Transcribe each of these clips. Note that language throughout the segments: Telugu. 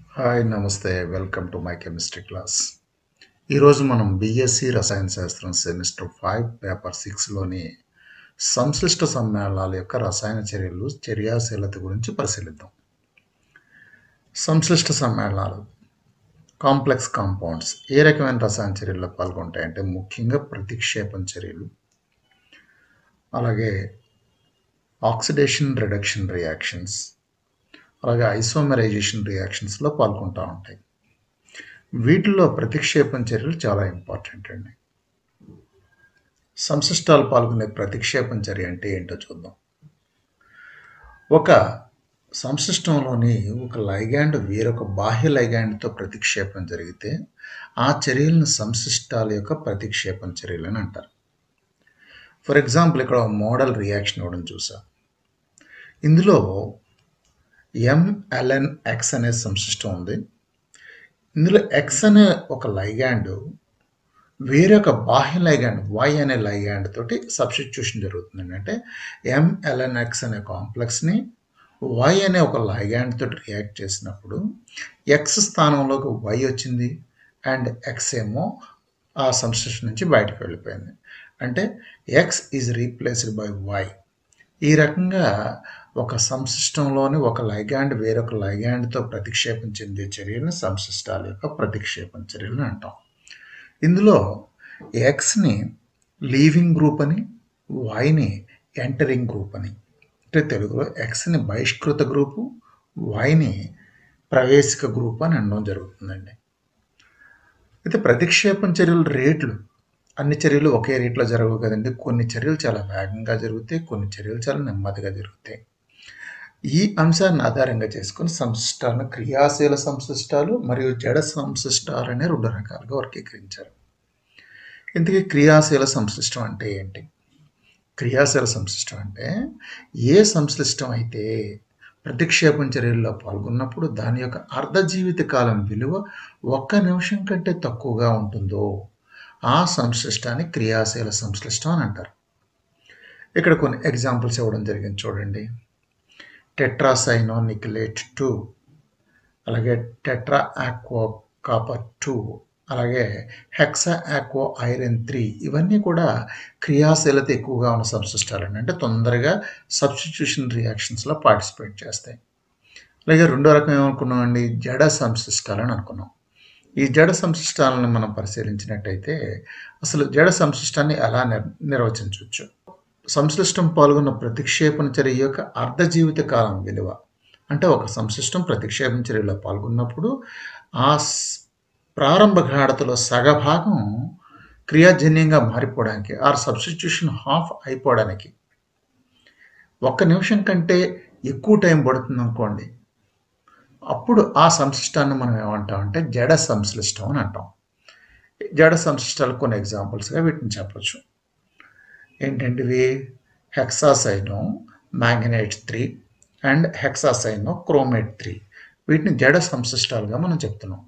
హాయ్ నమస్తే welcome to my chemistry class ఈరోజు మనం బీఎస్సీ రసాయన శాస్త్రం సెమిస్టర్ ఫైవ్ పేపర్ సిక్స్లోని సంశ్లిష్ట సమ్మేళనాల యొక్క రసాయన చర్యలు చర్యాశీలత గురించి పరిశీలిద్దాం సంశ్లిష్ట సమ్మేళనాలు కాంప్లెక్స్ కాంపౌండ్స్ ఏ రకమైన రసాయన చర్యల్లో పాల్గొంటాయంటే ముఖ్యంగా ప్రతిక్షేపణ చర్యలు అలాగే ఆక్సిడేషన్ రిడక్షన్ రియాక్షన్స్ అలాగే ఐసోమరైజేషన్ రియాక్షన్స్లో పాల్గొంటూ ఉంటాయి వీటిల్లో ప్రతిక్షేపణ చర్యలు చాలా ఇంపార్టెంట్ అండి సంశిష్టాలు పాల్గొనే ప్రతిక్షేపణ చర్య అంటే ఏంటో చూద్దాం ఒక సంశిష్టంలోని ఒక లైగాండ్ వేరొక బాహ్య లైగాండ్తో ప్రతిక్షేపణ జరిగితే ఆ చర్యలను సంశిష్టాల యొక్క ప్రతిక్షేపణ చర్యలు అని అంటారు ఫర్ ఎగ్జాంపుల్ ఇక్కడ మోడల్ రియాక్షన్ ఇవ్వడం చూసా ఇందులో ఎంఎల్ఎన్ ఎక్స్ అనే సంశిష్టం ఉంది ఇందులో ఎక్స్ అనే ఒక లైగాండ్ వేరొక బాహ్య లైగాండ్ వై అనే లైగాండ్ తోటి సబ్స్టిట్యూషన్ జరుగుతుందండి అంటే ఎంఎల్ఎన్ ఎక్స్ అనే కాంప్లెక్స్ని వై అనే ఒక లైగాండ్ తోటి రియాక్ట్ చేసినప్పుడు ఎక్స్ స్థానంలోకి వై వచ్చింది అండ్ ఎక్స్ ఏమో ఆ సంశ్లిష్టం నుంచి బయటకు వెళ్ళిపోయింది అంటే X is replaced by Y ఈ రకంగా ఒక సంశిష్టంలోని ఒక లైగాండ్ వేరొక లైగాండ్తో ప్రతిక్షేపం చెందే చర్యలను సంశిష్టాల యొక్క ప్రతిక్షేపణ చర్యలు అంటాం ఇందులో ఎక్స్ని లీవింగ్ గ్రూప్ అని వైని ఎంటరింగ్ గ్రూప్ అని అంటే తెలుగులో ఎక్స్ని బహిష్కృత గ్రూపు వైని ప్రవేశిక గ్రూప్ అని అనడం జరుగుతుందండి అయితే ప్రతిక్షేపణ చర్యల రేట్లు అన్ని చర్యలు ఒకే రేట్లో జరగవు కదండి కొన్ని చర్యలు చాలా వేగంగా జరుగుతాయి కొన్ని చర్యలు చాలా నెమ్మదిగా జరుగుతాయి ఈ అంశాన్ని ఆధారంగా చేసుకుని సంశిష్టాలను క్రియాశీల సంశిష్టాలు మరియు జడ సంశిష్టాలు అనే రెండు రకాలుగా వర్గీకరించారు ఇంతకీ క్రియాశీల సంశ్లిష్టం అంటే ఏంటి క్రియాశీల సంశ్లిష్టం అంటే ఏ సంశ్లిష్టం అయితే ప్రతిక్షేపణ చర్యల్లో పాల్గొన్నప్పుడు దాని యొక్క అర్ధ జీవిత కాలం విలువ ఒక్క నిమిషం కంటే తక్కువగా ఉంటుందో ఆ సంశ్లిష్టాన్ని క్రియాశీల సంశ్లిష్టం అని అంటారు ఇక్కడ కొన్ని ఎగ్జాంపుల్స్ ఇవ్వడం జరిగింది చూడండి టెట్రాసైనో నికిలేట్ టూ అలాగే టెట్రా ఆక్వో కాపర్ టూ అలాగే హెక్సా ఆక్వో ఐరన్ త్రీ ఇవన్నీ కూడా క్రియాశీలత ఎక్కువగా ఉన్న సంశ్లిష్టాలండి అంటే తొందరగా సబ్స్టిట్యూషన్ రియాక్షన్స్లో పార్టిసిపేట్ చేస్తాయి అలాగే రెండో రకం ఏమనుకున్నామండి జడ సంశ్లిష్టాలని అనుకున్నాం ఈ జడ సంశిష్టాలను మనం పరిశీలించినట్టయితే అసలు జడ సంశిష్టాన్ని ఎలా నిర్ నిర్వచించవచ్చు సంశ్లిష్టం పాల్గొన్న ప్రతిక్షేపణ చర్య యొక్క అర్ధ జీవిత కాలం విలువ అంటే ఒక సంశ్లిష్టం ప్రతిక్షేపణ చర్యలో పాల్గొన్నప్పుడు ఆ ప్రారంభ గాఢతలో సగభాగం క్రియాజన్యంగా మారిపోవడానికి ఆర్ సబ్స్టిట్యూషన్ హాఫ్ అయిపోవడానికి ఒక్క నిమిషం కంటే ఎక్కువ టైం పడుతుంది అనుకోండి అప్పుడు ఆ సంశ్లిష్టాన్ని మనం ఏమంటాం అంటే జడ సంశ్లిష్టం అని అంటాం జడ సంశ్లిష్టాలు కొన్ని ఎగ్జాంపుల్స్గా వీటిని చెప్పచ్చు ఏంటంటే ఇవి hexacyano manganate three and hexacyano chromate three వీటిని జడ సంశ్లిష్టాలుగా మనం చెప్తున్నాం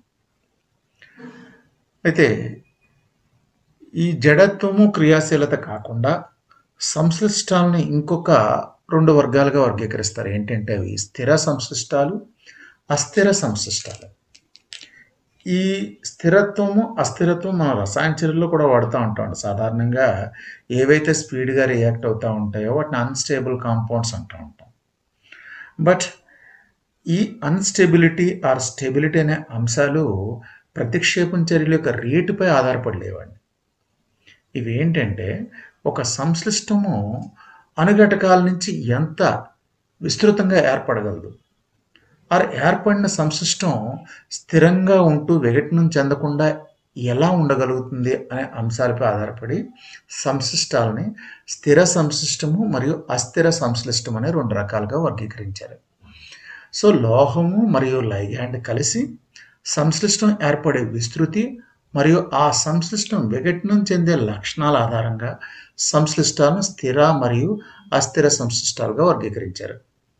అయితే ఈ జడత్వము క్రియాశీలత కాకుండా సంశ్లిష్టాలని ఇంకొక రెండు వర్గాలుగా వర్గీకరిస్తారు ఏంటంటే అవి స్థిర సంశ్లిష్టాలు అస్థిర సంశిష్టాలు ఈ స్థిరత్వము అస్థిరత్వం మనం రసాయన చర్యల్లో కూడా వాడుతూ ఉంటాం సాధారణంగా ఏవైతే స్పీడ్గా రియాక్ట్ అవుతూ ఉంటాయో వాటిని అన్స్టేబుల్ కాంపౌండ్స్ అంటూ ఉంటాం బట్ ఈ అన్స్టెబిలిటీ ఆర్ స్టెబిలిటీ అనే అంశాలు ప్రతిక్షేపణ చర్యల యొక్క రేటుపై ఆధారపడి లేవండి ఇవి ఏంటంటే ఒక సంశ్లిష్టము అణుఘటకాల నుంచి ఎంత విస్తృతంగా ఏర్పడగలదు ఆర్ ఏర్పడిన సంశిష్టం స్థిరంగా ఉంటూ విఘటనం చెందకుండా ఎలా ఉండగలుగుతుంది అనే అంశాలపై ఆధారపడి సంశిష్టాలని స్థిర సంశిష్టము మరియు అస్థిర సంశ్లిష్టం అనే రెండు రకాలుగా వర్గీకరించారు సో లోహము మరియు లైగాండ్ కలిసి సంశ్లిష్టం ఏర్పడే విస్తృతి మరియు ఆ సంశ్లిష్టం విఘటనం చెందే లక్షణాల ఆధారంగా సంశ్లిష్టాలను స్థిర మరియు అస్థిర సంశ్లిష్టాలుగా వర్గీకరించారు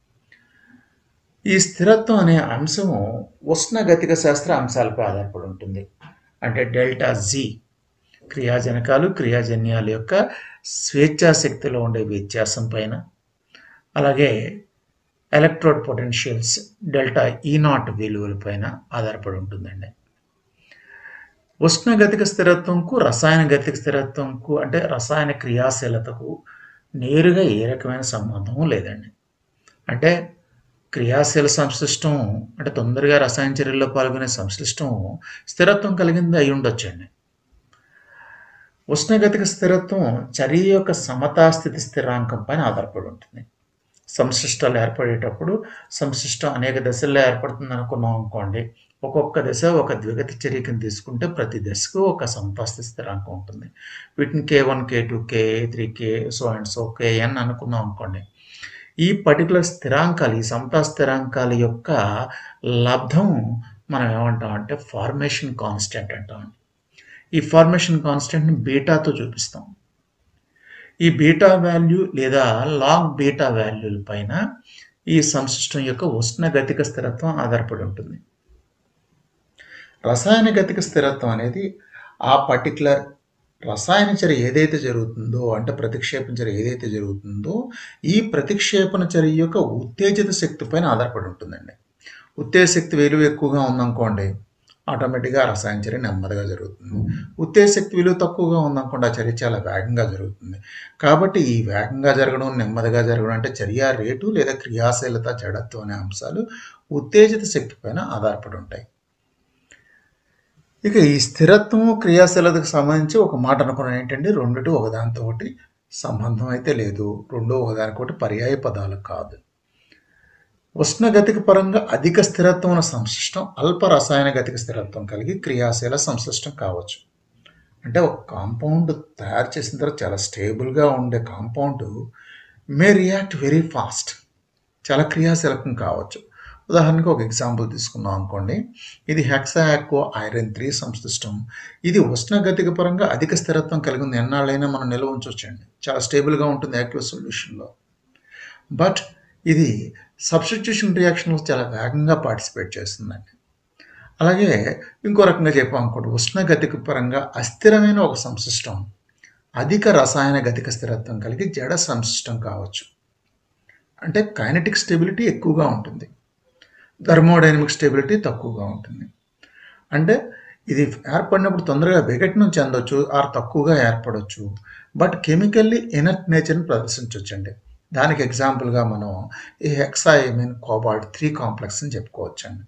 ఈ స్థిరత్వం అనే అంశము ఉష్ణగతిక శాస్త్ర అంశాలపై ఆధారపడి ఉంటుంది అంటే డెల్టా జీ క్రియాజనకాలు క్రియాజన్యాల యొక్క స్వేచ్ఛాశక్తిలో ఉండే వ్యత్యాసం పైన అలాగే electrode potentials delta E naught విలువలపైన ఆధారపడి ఉంటుందండి ఉష్ణగతిక స్థిరత్వంకు రసాయన గతిక స్థిరత్వంకు అంటే రసాయన క్రియాశీలతకు నేరుగా ఏ రకమైన సంబంధం లేదండి అంటే క్రియాశీల సంశ్లిష్టం అంటే తొందరగా రసాయన చర్యల్లో పాల్గొనే సంశ్లిష్టం స్థిరత్వం కలిగింది అయి ఉండొచ్చండి ఉష్ణగతిక స్థిరత్వం చర్య యొక్క సమతా స్థితి స్థిరాంకం పైన ఆధారపడి ఉంటుంది సంశిష్టాలు ఏర్పడేటప్పుడు సంశిష్టం అనేక దశల్లో ఏర్పడుతుంది అనుకున్నాం అనుకోండి ఒక్కొక్క దశ ఒక ద్విగత చర్య కింద తీసుకుంటే ప్రతి దశకు ఒక సమతాస్థితి స్థిరాంకం ఉంటుంది వీటిని K one K two K three K so and so KN అనుకున్నాం అనుకోండి ఈ పర్టికులర్ స్థిరాంకాలు ఈ సమతా స్థిరాంకాల యొక్క లబ్ధం మనం ఏమంటాం అంటే ఫార్మేషన్ కాన్స్టెంట్ అంటాం ఈ ఫార్మేషన్ కాన్స్టెంట్ని బీటాతో చూపిస్తాం ఈ బీటా వాల్యూ లేదా లాగ్ బీటా వాల్యూల పైన ఈ సంశిష్టం యొక్క ఉష్ణగతిక స్థిరత్వం ఆధారపడి ఉంటుంది రసాయన గతిక స్థిరత్వం అనేది ఆ పర్టికులర్ రసాయన చర్య ఏదైతే జరుగుతుందో అంటే ప్రతిక్షేపణ చర్య ఏదైతే జరుగుతుందో ఈ ప్రతిక్షేపణ చర్య యొక్క ఉత్తేజిత శక్తి పైన ఆధారపడి ఉంటుందండి ఉత్తేజ శక్తి విలువ ఎక్కువగా ఉందనుకోండి ఆటోమేటిక్గా రసాయన చర్య నెమ్మదిగా జరుగుతుంది ఉత్తేజ శక్తి విలువ తక్కువగా ఉందనుకోండి ఆ చర్య చాలా వేగంగా జరుగుతుంది కాబట్టి ఈ వేగంగా జరగడం నెమ్మదిగా జరగడం అంటే చర్య రేటు లేదా క్రియాశీలత జడత్వం అనే అంశాలు ఉత్తేజిత శక్తి పైన ఆధారపడి ఉంటాయి ఇక ఈ స్థిరత్వం క్రియాశీలతకు సంబంధించి ఒక మాట అనుకున్నాను ఏంటంటే రెండిటి ఒకదానితో ఒకటి సంబంధం అయితే లేదు రెండు ఒకదానికొకటి పర్యాయ పదాలు కాదు ఉష్ణగతిక పరంగా అధిక స్థిరత్వం ఉన్న సంశ్లిష్టం అల్ప రసాయన గతిక స్థిరత్వం కలిగి క్రియాశీల సంశ్లిష్టం కావచ్చు అంటే ఒక కాంపౌండ్ తయారు చేసిన తర్వాత చాలా స్టేబుల్గా ఉండే compound may react very fast చాలా క్రియాశీలకం కావచ్చు ఉదాహరణకు ఒక ఎగ్జాంపుల్ తీసుకున్నాం అనుకోండి ఇది హెక్సాయాక్వో ఐరన్ త్రీ సంశ్లిష్టం ఇది ఉష్ణగతిక పరంగా అధిక స్థిరత్వం కలిగి ఉంది ఎన్నాళ్ళైనా మనం నిల్వ ఉంచవచ్చండి చాలా స్టేబుల్గా ఉంటుంది యాక్టివ్ సొల్యూషన్లో బట్ ఇది సబ్స్టిట్యూషన్ రియాక్షన్లో చాలా వేగంగా పార్టిసిపేట్ చేస్తుందండి అలాగే ఇంకో రకంగా చెప్పాం అనుకోండి ఉష్ణగతిక పరంగా అస్థిరమైన ఒక సంశిష్టం అధిక రసాయన గతిక స్థిరత్వం కలిగి జడ సంశిష్టం కావచ్చు అంటే కైనటిక్ స్టెబిలిటీ ఎక్కువగా ఉంటుంది థర్మోడైనమిక్ స్టెబిలిటీ తక్కువగా ఉంటుంది అంటే ఇది ఏర్పడినప్పుడు తొందరగా విఘటనం చెందొచ్చు ఆర్ తక్కువగా ఏర్పడవచ్చు బట్ కెమికల్లీ ఇనర్ట్ నేచర్ని ప్రదర్శించవచ్చండి దానికి ఎగ్జాంపుల్గా మనం ఈ హెక్సాయిమిన్ కోబాల్ట్ త్రీ కాంప్లెక్స్ అని చెప్పుకోవచ్చండి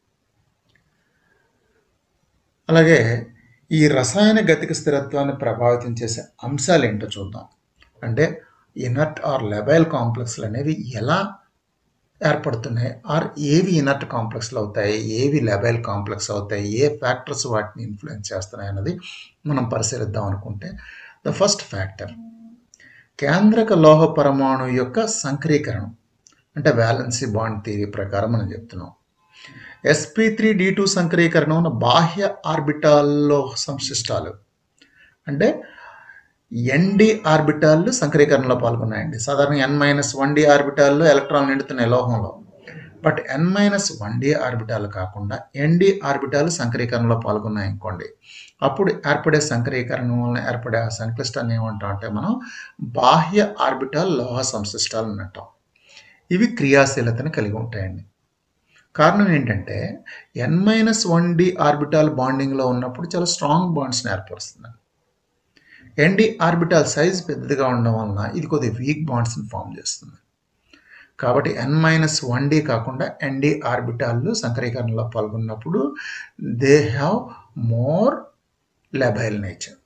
అలాగే ఈ రసాయన గతిక స్థిరత్వాన్ని ప్రభావితం చేసే అంశాలు ఏంటో చూద్దాం అంటే ఇనర్ట్ ఆర్ లెబైల్ కాంప్లెక్స్లు అనేవి ఎలా ఏర్పడుతున్నాయి ఆర్ ఏవి ఇనర్ట్ కాంప్లెక్స్లు అవుతాయి ఏవి లెబైల్ కాంప్లెక్స్ అవుతాయి ఏ ఫ్యాక్టర్స్ వాటిని ఇన్ఫ్లుయెన్స్ చేస్తున్నాయి అన్నది మనం పరిశీలిద్దాం అనుకుంటే ద ఫస్ట్ ఫ్యాక్టర్ కేంద్రక లోహ పరమాణు యొక్క సంక్రీకరణం అంటే వ్యాలెన్సీ బాండ్ థియరీ ప్రకారం మనం చెప్తున్నాం ఎస్పీ త్రీ డి టూ సంక్రీకరణం ఉన్న బాహ్య ఆర్బిటాల్లో సంశిష్టాలు అంటే ఎన్డి ఆర్బిటాల్లు సంక్రీకరణలో పాల్గొన్నాయండి సాధారణ ఎన్ మైనస్ వన్ డి ఆర్బిటాల్లో ఎలక్ట్రాన్లు నిండుతున్నాయి లోహంలో but N minus one D orbital కాకుండా ఎన్డి ఆర్బిటాలు సంక్రీకరణలో పాల్గొన్నాయి అనుకోండి అప్పుడు ఏర్పడే సంక్రీకరణం వలన ఏర్పడే ఆ సంక్లిష్టాన్ని ఏమంటాం అంటే మనం బాహ్య ఆర్బిటాల్ లోహ సంశిష్టాలు అంటాం ఇవి క్రియాశీలతను కలిగి ఉంటాయండి కారణం ఏంటంటే N minus one D orbital బాండింగ్లో ఉన్నప్పుడు చాలా స్ట్రాంగ్ బాండ్స్ని ఏర్పరుస్తుంది ఎన్డి ఆర్బిటాల్ సైజ్ పెద్దదిగా ఉండడం వలన ఇది కొద్దిగా వీక్ బాండ్స్ని ఫామ్ చేస్తుంది కాబట్టి ఎన్ మైనస్ వన్ డి కాకుండా ఎన్డి ఆర్బిటాల్లు సంకరీకరణలో పాల్గొన్నప్పుడు they have more labile nature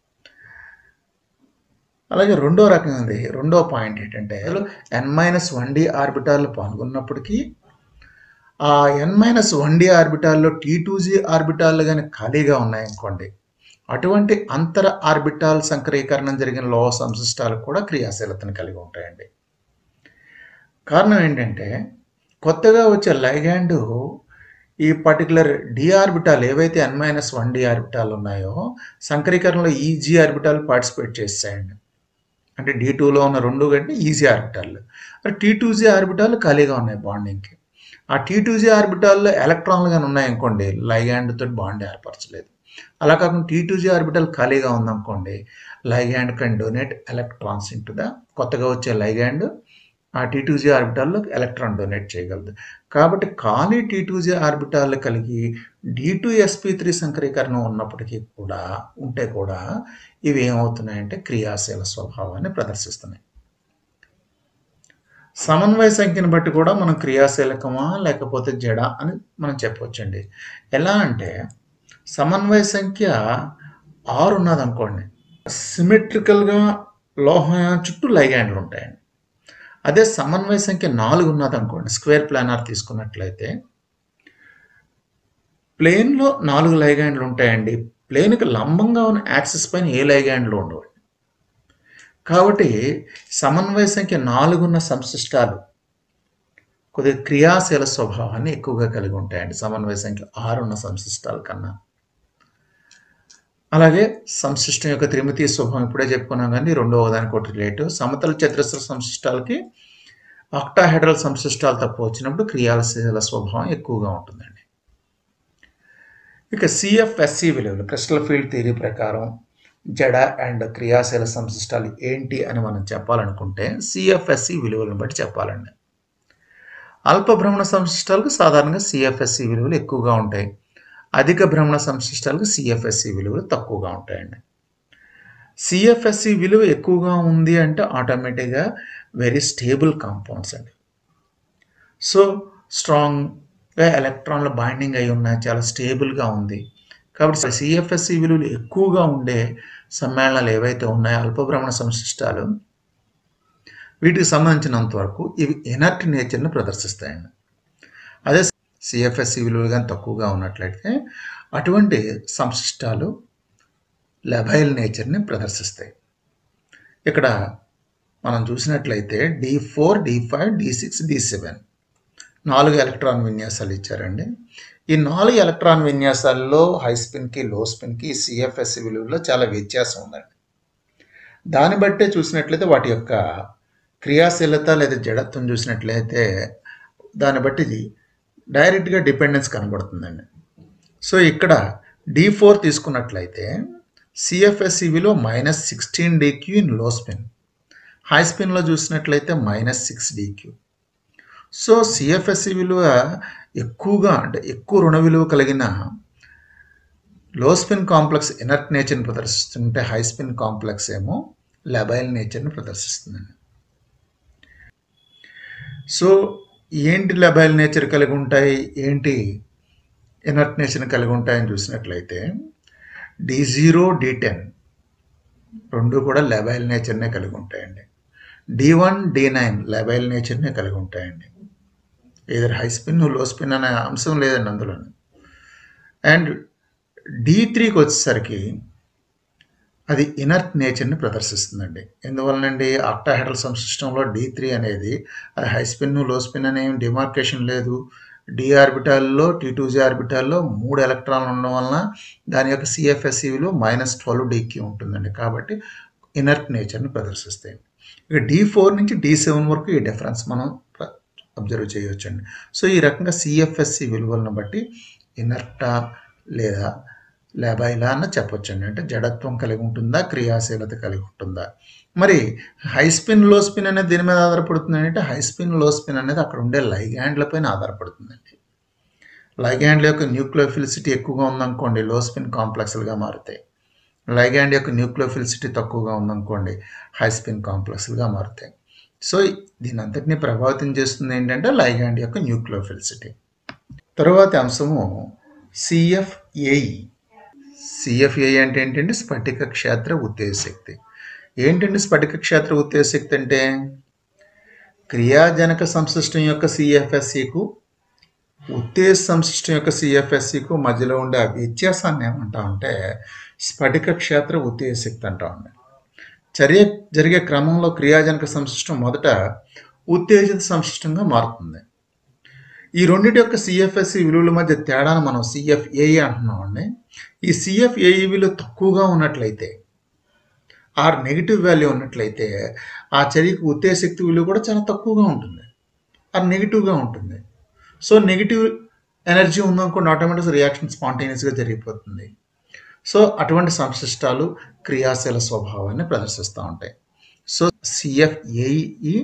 అలాగే రెండో రకం ఉంది రెండో పాయింట్ ఏంటంటే ఎన్ మైనస్ వన్ డి ఆర్బిటాల్లో పాల్గొన్నప్పటికీ ఆ ఎన్ మైనస్ వన్ డి ఆర్బిటాల్లో టీ టూ జీ ఆర్బిటాల్ కానీ ఖాళీగా ఉన్నాయనుకోండి అటువంటి అంతర ఆర్బిటాల్ సంకరీకరణం జరిగిన లోహ సంశిష్టాలు కూడా క్రియాశీలతను కలిగి ఉంటాయండి కారణం ఏంటంటే కొత్తగా వచ్చే లైగాండ్ ఈ పర్టికులర్ డి ఆర్బిటాల్ ఏవైతే N minus one D orbital ఉన్నాయో సంకరీకరణలో ఈ జీ ఆర్బిటాల్ పార్టిసిపేట్ చేస్తాయండి అంటే డి టూలో ఉన్న రెండు కంటే E G orbital T two G orbital ఖాళీగా ఉన్నాయి బాండింగ్కి ఆ టీ టూ జీ ఆర్బిటాల్లో ఎలక్ట్రాన్లు కానీ ఉన్నాయనుకోండి లైగాండ్ తోటి బాండ్ ఏర్పరచలేదు అలా కాకుండా టీ టూ జీ ఆర్బిటల్ ఖాళీగా ఉందనుకోండి ligand can donate electrons in the కొత్తగా వచ్చే లైగాండ్ ఆ టీ టూ జీ ఆర్బిటాల్లో ఎలక్ట్రాన్ డొనేట్ చేయగలదు కాబట్టి ఖాళీ టీ టూ జీ ఆర్బిటాల్ కలిగి డి టూ ఎస్పీ త్రీ సంకరీకరణం ఉన్నప్పటికీ కూడా ఉంటే కూడా ఇవి ఏమవుతున్నాయంటే క్రియాశీల స్వభావాన్ని ప్రదర్శిస్తున్నాయి సమన్వయ సంఖ్యను బట్టి కూడా మనం క్రియాశీలకమా లేకపోతే జడ అని మనం చెప్పవచ్చండి ఎలా అంటే సమన్వయ సంఖ్య ఆరు ఉన్నది అనుకోండి సిమెట్రికల్గా లోహం చుట్టూ లైగాండ్లు ఉంటాయండి అదే సమన్వయ సంఖ్య నాలుగు ఉన్నది అనుకోండి స్క్వేర్ ప్లానార్ తీసుకున్నట్లయితే ప్లేన్లో నాలుగు లైగాండ్లు ఉంటాయండి ప్లేన్కి లంబంగా ఉన్న యాక్సిస్ పైన ఏ లైగాండ్లు ఉండవు కాబట్టి సమన్వయ సంఖ్య నాలుగున్న సంశిష్టాలు కొద్దిగా క్రియాశీల స్వభావాన్ని ఎక్కువగా కలిగి ఉంటాయండి సమన్వయ సంఖ్య ఆరున్న సంశిష్టాల కన్నా అలాగే సంశిష్టం యొక్క త్రిమితి స్వభావం ఇప్పుడే చెప్పుకున్నాం కానీ రెండవ దానికి ఒకటి రిలేటివ్ సమతల చతురస్ర సంశిష్టాలకి ఆక్టాహెడ్రల్ సంశిష్టాలు తప్పు వచ్చినప్పుడు క్రియాశీల స్వభావం ఎక్కువగా ఉంటుందండి ఇక సిఎఫ్ఎస్సి విలువలు క్రిస్టల్ ఫీల్డ్ థియరీ ప్రకారం జడ అండ్ క్రియాశీల సంశిష్టాలు ఏంటి అని మనం చెప్పాలనుకుంటే సిఎఫ్ఎస్సి విలువలను బట్టి చెప్పాలండి అల్ప భ్రమణ సంశిష్టాలకు సాధారణంగా సిఎఫ్ఎస్సి విలువలు ఎక్కువగా ఉంటాయి అధిక భ్రమణ సంశిష్టాలకు సిఎఫ్ఎస్సి విలువలు తక్కువగా ఉంటాయండి సిఎఫ్ఎస్సి విలువ ఎక్కువగా ఉంది అంటే ఆటోమేటిక్గా వెరీ స్టేబుల్ కాంపౌండ్స్ అండి సో స్ట్రాంగ్గా ఎలక్ట్రాన్ల బైండింగ్ అయి ఉన్నాయి చాలా స్టేబుల్గా ఉంది కాబట్టి సిఎఫ్ఎస్సి విలువలు ఎక్కువగా ఉండే సమ్మేళనాలు ఏవైతే ఉన్నాయో అల్పభ్రమణ సంశిష్టాలు వీటికి సంబంధించినంత వరకు ఇవి ఎనర్ట్ నేచర్ని ప్రదర్శిస్తాయండి అదే సిఎఫ్ఎస్సి విలువలు కానీ తక్కువగా ఉన్నట్లయితే అటువంటి సంశిష్టాలు లెబైల్ నేచర్ని ప్రదర్శిస్తాయి ఇక్కడ మనం చూసినట్లయితే D four D five D six D seven నాలుగు ఎలక్ట్రాన్ విన్యాసాలు ఇచ్చారండి ఈ నాలుగు ఎలక్ట్రాన్ విన్యాసాల్లో హై స్పిన్కి లో స్పిన్కి సిఎఫ్ఎస్సి విలువలో చాలా వ్యత్యాసం ఉందండి దాన్ని బట్టే చూసినట్లయితే వాటి యొక్క క్రియాశీలత లేదా జడత్వం చూసినట్లయితే దాన్ని బట్టి డైరెక్ట్గా డిపెండెన్స్ కనబడుతుందండి సో ఇక్కడ డి ఫోర్ తీసుకున్నట్లయితే సిఎఫ్ఎస్సి విలువ minus sixteen DQ in low spin high స్పిన్లో చూసినట్లయితే minus six DQ so CFSE విలువ ఎక్కువగా అంటే ఎక్కువ రుణ విలువ కలిగిన లో స్పిన్ కాంప్లెక్స్ ఇనర్ట్ నేచర్ని ప్రదర్శిస్తుంటే హై స్పిన్ కాంప్లెక్స్ ఏమో లెబైల్ నేచర్ని ప్రదర్శిస్తుందండి సో ఏంటి లెబైల్ నేచర్ కలిగి ఉంటాయి ఏంటి ఇనర్ట్ నేచర్ని కలిగి ఉంటాయని చూసినట్లయితే డి జీరో డి టెన్ రెండు కూడా లెబైల్ నేచర్నే కలిగి ఉంటాయండి D one D nine labile నేచర్నే కలిగి ఉంటాయండి either high spin low spin అనే అంశం లేదండి అందులో అండ్ డి త్రీకి వచ్చేసరికి అది ఇనర్ట్ నేచర్ని ప్రదర్శిస్తుందండి ఎందువలనండి ఆక్టాహెడ్రల్ సంసిస్టంలో డి త్రీ అనేది అది హై స్పిన్ లో స్పిన్ అనే డిమార్కేషన్ లేదు డి ఆర్బిటాల్లో టీ టూ జీ ఆర్బిటాల్లో మూడు ఎలక్ట్రాన్లు ఉండడం వలన దాని యొక్క సిఎఫ్ఎస్సి విలువ మైనస్ ట్వెల్వ్ డీకి ఉంటుందండి కాబట్టి ఇనర్ట్ నేచర్ని ప్రదర్శిస్తాయి ఇక డి ఫోర్ నుంచి డి సెవెన్ వరకు ఈ డిఫరెన్స్ మనం అబ్జర్వ్ చేయవచ్చండి సో ఈ రకంగా సిఎఫ్ఎస్సి విలువలను బట్టి ఇనర్టా లేదా లేబాయిలా అన్న చెప్పొచ్చండి అంటే జడత్వం కలిగి ఉంటుందా క్రియాశీలత కలిగి ఉంటుందా మరి హై స్పిన్ లో స్పిన్ అనేది దీని మీద ఆధారపడుతుంది అంటే హై స్పిన్ లో స్పిన్ అనేది అక్కడ ఉండే లైగ్యాండ్ల పైన ఆధారపడుతుందండి లైగ్యాండ్ల యొక్క న్యూక్లియోఫిలిసిటీ ఎక్కువగా ఉందనుకోండి లో స్పిన్ కాంప్లెక్స్లుగా మారుతాయి లైగ్యాండ్ యొక్క న్యూక్లియోఫిలిసిటీ తక్కువగా ఉందనుకోండి హై స్పిన్ కాంప్లెక్స్లుగా మారుతాయి సో దీని అంతటినీ ప్రభావితం చేస్తుంది ఏంటంటే లైగ్యాండ్ యొక్క న్యూక్లియోఫిలిసిటీ తరువాతి అంశము సిఎఫ్ఏఈ సిఎఫ్ఏ అంటే ఏంటంటే స్ఫటిక క్షేత్ర ఉత్తేజ శక్తి ఏంటండి స్ఫటిక క్షేత్ర ఉత్తేజ శక్తి అంటే క్రియాజనక సంశ్లిష్టం యొక్క సిఎఫ్ఎస్సికు ఉత్తేజ సంశ్లిష్టం యొక్క సిఎఫ్ఎస్సికు మధ్యలో ఉండే ఆ వ్యత్యాసాన్ని ఏమంటామంటే స్ఫటిక క్షేత్ర ఉత్తేజ శక్తి అంటామండి చర్య జరిగే క్రమంలో క్రియాజనక సంశ్లిష్టం మొదట ఉత్తేజిత సంశ్లిష్టంగా మారుతుంది ఈ రెండింటి యొక్క సిఎఫ్ఎస్సి విలువల మధ్య తేడాను మనం సిఎఫ్ఏఈ అంటున్నామండి ఈ సిఎఫ్ఏఈ విలువ తక్కువగా ఉన్నట్లయితే ఆర్ నెగిటివ్ వాల్యూ ఉన్నట్లయితే ఆ చర్యకు ఉత్తేజశక్తి విలువ కూడా చాలా తక్కువగా ఉంటుంది అది నెగిటివ్గా ఉంటుంది సో నెగిటివ్ ఎనర్జీ ఉందనుకోండి ఆటోమేటిక్గా రియాక్షన్ స్పాంటేనియస్గా జరిగిపోతుంది సో అటువంటి సంశిష్టాలు క్రియాశీల స్వభావాన్ని ప్రదర్శిస్తూ ఉంటాయి సో సిఎఫ్ఏఈ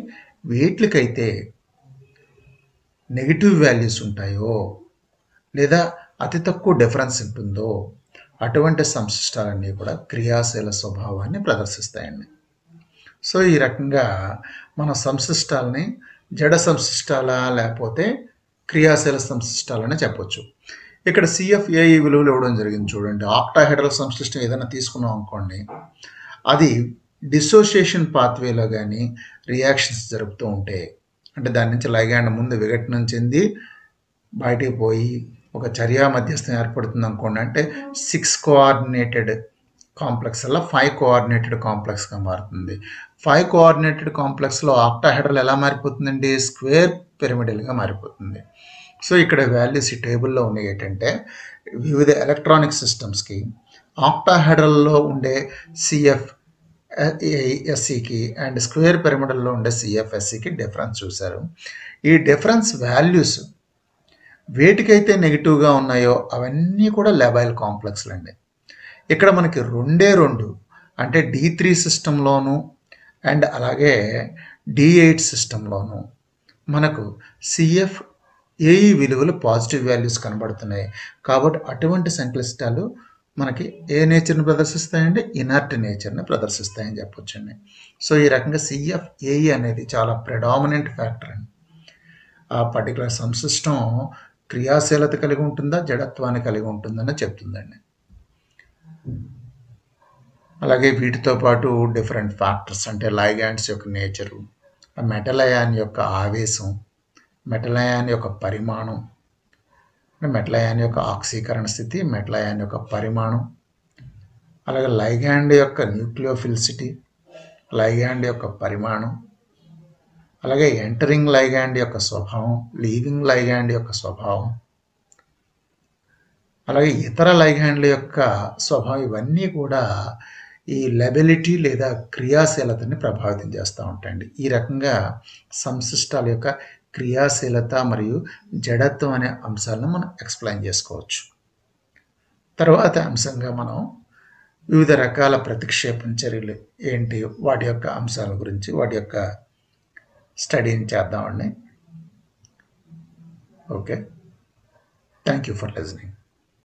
వేట్లకైతే నెగిటివ్ వాల్యూస్ ఉంటాయో లేదా అతి తక్కువ డిఫరెన్స్ ఉంటుందో అటువంటి సంశిష్టాలన్నీ కూడా క్రియాశీల స్వభావాన్ని ప్రదర్శిస్తాయండి సో ఈ రకంగా మన సంశిష్టాలని జడ సంశిష్టాలా లేకపోతే క్రియాశీల సంశిష్టాలని చెప్పొచ్చు ఇక్కడ సిఎఫ్ఏఈ విలువలు ఇవ్వడం జరిగింది చూడండి ఆక్టాహెడ్రల్ సంశ్లిష్టం ఏదైనా తీసుకున్నాం అనుకోండి అది డిసోసియేషన్ పాత్వేలో కానీ రియాక్షన్స్ జరుపుతూ ఉంటే అంటే దాని నుంచి లైగాండ్ ముందు విఘటనం చెంది బయటికి పోయి ఒక చర్యా మధ్యస్థం ఏర్పడుతుంది అనుకోండి అంటే సిక్స్ కోఆర్డినేటెడ్ కాంప్లెక్స్ అలా ఫైవ్ కోఆర్డినేటెడ్ కాంప్లెక్స్గా మారుతుంది ఫైవ్ కోఆర్డినేటెడ్ కాంప్లెక్స్లో ఆక్టాహెడ్రల్ ఎలా మారిపోతుందండి స్క్వేర్ పిరమిడల్గా మారిపోతుంది సో ఇక్కడ వాల్యూస్ ఈ టేబుల్లో ఉన్నాయి ఏంటంటే వివిధ ఎలక్ట్రానిక్ సిస్టమ్స్కి ఆక్టాహెడ్రల్లో ఉండే సిఎఫ్ ఎస్సికి అండ్ స్క్వేర్ పిరమిడల్లో ఉండే సిఎఫ్ఎస్సికి డిఫరెన్స్ చూశారు ఈ డిఫరెన్స్ వాల్యూస్ వేటికైతే నెగిటివ్గా ఉన్నాయో అవన్నీ కూడా లెబైల్ కాంప్లెక్స్లు అండి ఇక్కడ మనకి రెండే రెండు అంటే డి త్రీ సిస్టంలోను అండ్ అలాగే డి ఎయిట్ సిస్టంలోను మనకు సిఎఫ్ ఏఈ విలువలు పాజిటివ్ వాల్యూస్ కనబడుతున్నాయి కాబట్టి అటువంటి సంక్లిష్టాలు మనకి ఏ నేచర్ని ప్రదర్శిస్తాయంటే ఇనర్ట్ నేచర్ని ప్రదర్శిస్తాయని చెప్పొచ్చండి సో ఈ రకంగా సిఎఫ్ ఏఈ అనేది చాలా ప్రెడామినెంట్ ఫ్యాక్టర్ అండి ఆ పర్టికులర్ సంశిష్టం క్రియాశీలత కలిగి ఉంటుందా జడత్వాన్ని కలిగి ఉంటుందని చెప్తుందండి అలాగే వీటితో పాటు డిఫరెంట్ ఫ్యాక్టర్స్ అంటే లైగాండ్స్ యొక్క నేచరు మెటలయాన్ యొక్క ఆవేశం మెటలయాన్ యొక్క పరిమాణం మెటలయాన్ యొక్క ఆక్సీకరణ స్థితి మెటలయాన్ యొక్క పరిమాణం అలాగే లైగాండ్ యొక్క న్యూక్లియోఫిల్సిటీ లైగాండ్ యొక్క పరిమాణం అలాగే ఎంటరింగ్ లైగాండ్ యొక్క స్వభావం లీవింగ్ లైగాండ్ యొక్క స్వభావం అలాగే ఇతర లైగాండ్ల యొక్క స్వభావం ఇవన్నీ కూడా ఈ లెబిలిటీ లేదా క్రియాశీలతని ప్రభావితం చేస్తూ ఉంటాయండి ఈ రకంగా సంశిష్టాల యొక్క క్రియాశీలత మరియు జడత్వం అనే అంశాలను మనం ఎక్స్ప్లెయిన్ చేసుకోవచ్చు తర్వాత అంశంగా మనం వివిధ రకాల ప్రతిక్షేపణ చర్యలు ఏంటి వాటి యొక్క అంశాల గురించి వాటి యొక్క స్టడీని చేద్దామండి okay thank you for listening